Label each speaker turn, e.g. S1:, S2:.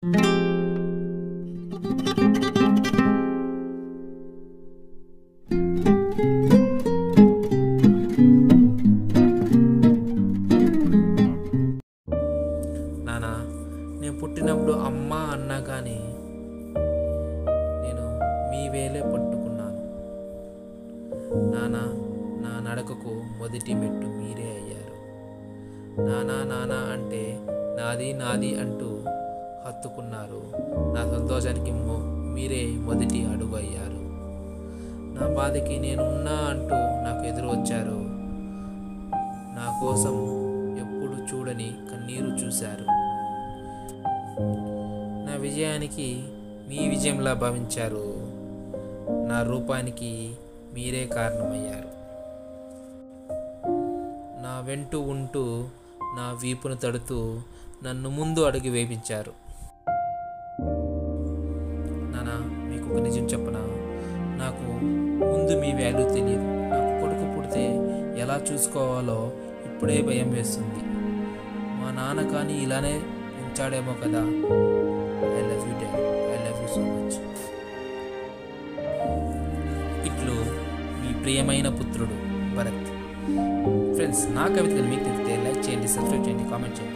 S1: నానా నేను పుట్టినప్పుడు అమ్మ అన్నా కానీ నేను మీ వేలే పట్టుకున్నాను నానా నా నడకకు మొదటి మెట్టు మీరే అయ్యారు నానా నానా అంటే నాది నాది అంటూ హత్తుకున్నారు నా సంతోషానికి మొ- మీరే మొదటి అడుగు అయ్యారు నా బాధకి నేనున్నా అంటూ నాకు ఎదురు వచ్చారు నా కోసం ఎప్పుడు చూడని కన్నీరు చూశారు నా విజయానికి మీ విజయంలా భావించారు నా రూపానికి మీరే కారణమయ్యారు నా వెంటు ఉంటూ నా వీపును తడుతూ నన్ను ముందు అడుగు వేపించారు నానా మీకు ఒక నిజం చెప్పనా నాకు ముందు మీ వాల్యూ తెలియదు నాకు కొడుకు పుడితే ఎలా చూసుకోవాలో ఇప్పుడే భయం వేస్తుంది మా నాన్న కానీ ఇలానే పెంచాడేమో కదా I love you dad I love you so much ఇట్లు మీ ప్రియమైన పుత్రుడు భరత్ ఫ్రెండ్స్ నా కవితలు మీకు నచ్చితే లైక్ చేయండి సబ్స్క్రైబ్ చేయండి కామెంట్ చేయండి